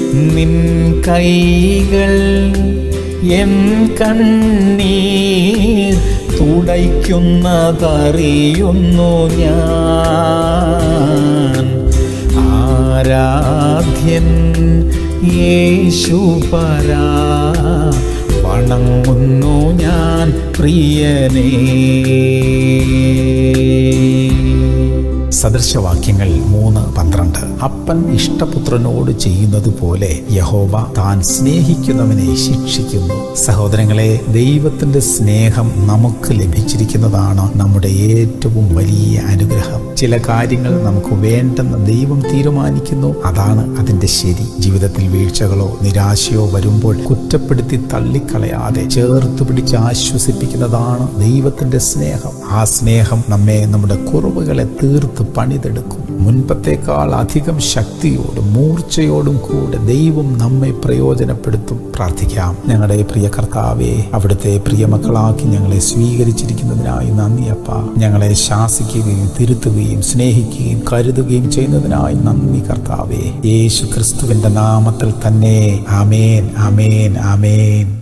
നിൻ കൈകൾ എൻ കണ്ണീർ തുടയ്ക്കുന്നതറിയുന്നു ഞാൻ ആരാധ്യൻ യേശുപരാ വണങ്ങുന്നു ഞാൻ പ്രിയനേ സദൃശവാക്യങ്ങൾ മൂന്ന് പന്ത്രണ്ട് അപ്പൻ ഇഷ്ടപുത്രനോട് ചെയ്യുന്നത് പോലെ യഹോവ താൻ സ്നേഹിക്കുന്നവനെ ശിക്ഷിക്കുന്നു സഹോദരങ്ങളെ ദൈവത്തിന്റെ സ്നേഹം നമുക്ക് ലഭിച്ചിരിക്കുന്നതാണ് നമ്മുടെ ഏറ്റവും വലിയ അനുഗ്രഹം ചില കാര്യങ്ങൾ നമുക്ക് വേണ്ടെന്ന് ദൈവം തീരുമാനിക്കുന്നു അതാണ് അതിന്റെ ശരി ജീവിതത്തിൽ വീഴ്ചകളോ നിരാശയോ വരുമ്പോൾ കുറ്റപ്പെടുത്തി തള്ളിക്കളയാതെ ചേർത്ത് പിടിച്ച് ആശ്വസിപ്പിക്കുന്നതാണ് ദൈവത്തിന്റെ സ്നേഹം ആ സ്നേഹം നമ്മെ നമ്മുടെ കുറവുകളെ തീർത്ത് പണിതെടുക്കും മുൻപത്തേക്കാൾ അധികം ശക്തിയോടും മൂർച്ചയോടും കൂടെ ദൈവം നമ്മെ പ്രയോജനപ്പെടുത്തും പ്രാർത്ഥിക്കാം ഞങ്ങളുടെ പ്രിയ കർത്താവെ അവിടുത്തെ പ്രിയ മക്കളാക്കി ഞങ്ങളെ സ്വീകരിച്ചിരിക്കുന്നതിനായി നന്ദി അപ്പ ഞങ്ങളെ ശാസിക്കുകയും തിരുത്തുകയും സ്നേഹിക്കുകയും കരുതുകയും ചെയ്യുന്നതിനായി നന്ദി കർത്താവെ യേശു ക്രിസ്തുവിന്റെ നാമത്തിൽ തന്നെ ആമേൻ ആമേൻ ആമേൻ